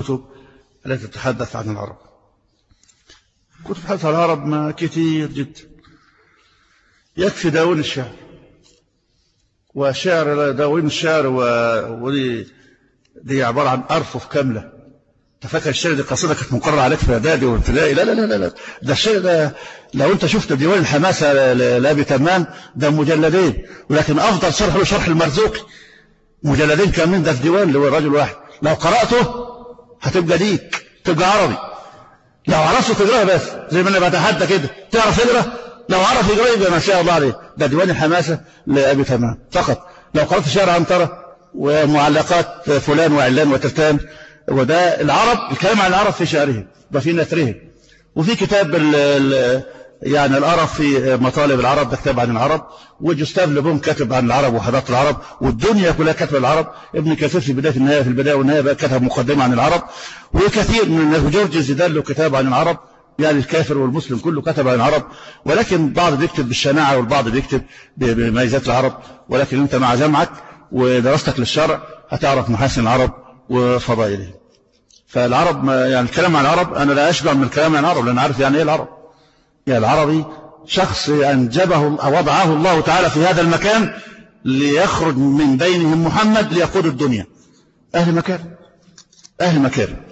الكتب التي تتحدث عن العرب كتب تتحدث عن العرب ما كثير جدا يكفي داون الشعر وشعر داوين الشعر ودي دي عبارة عن أرفف كاملة انت فاكر الشعر دي قصيدة كانت مقررة عليك في إعدادي وابتدائي لا لا لا لا ده الشعر ده لو انت شفت ديوان الحماسة لأبي تمام ده مجلدين ولكن أفضل شرح له شرح المرزوقي مجلدين كاملين ده في ديوان اللي هو الرجل واحد لو قرأته هتبقى ليك تبقى عربي لو عرفت تقرأها بس زي ما انا بتحدى كده تعرف تقرأ لو عرف يقرأ يبقى ما شاء الله عليه ده ديوان الحماسة لأبي تمام فقط لو قرأت شعر عنترة ومعلقات فلان وعلان وترتان وده العرب الكلام عن العرب في شعرهم وفي نثرهم وفي كتاب ال ال يعني العرب في مطالب العرب ده كتاب عن العرب وجوستاف لبون كتب عن العرب وحضارة العرب والدنيا كلها كتب العرب ابن كثير في بداية النهاية في البداية والنهاية بقى كتب مقدمة عن العرب وكثير من جورج زيدان له كتاب عن العرب يعني الكافر والمسلم كله كتب عن العرب ولكن بعض بيكتب بالشناعة والبعض بيكتب بميزات العرب ولكن انت مع جمعك ودراستك للشرع هتعرف محاسن العرب وفضائلهم فالعرب ما يعني الكلام عن العرب أنا لا أشبع من الكلام عن العرب لأن عارف يعني إيه العرب يعني العربي شخص أنجبه أو وضعه الله تعالى في هذا المكان ليخرج من بينهم محمد ليقود الدنيا أهل مكان أهل مكان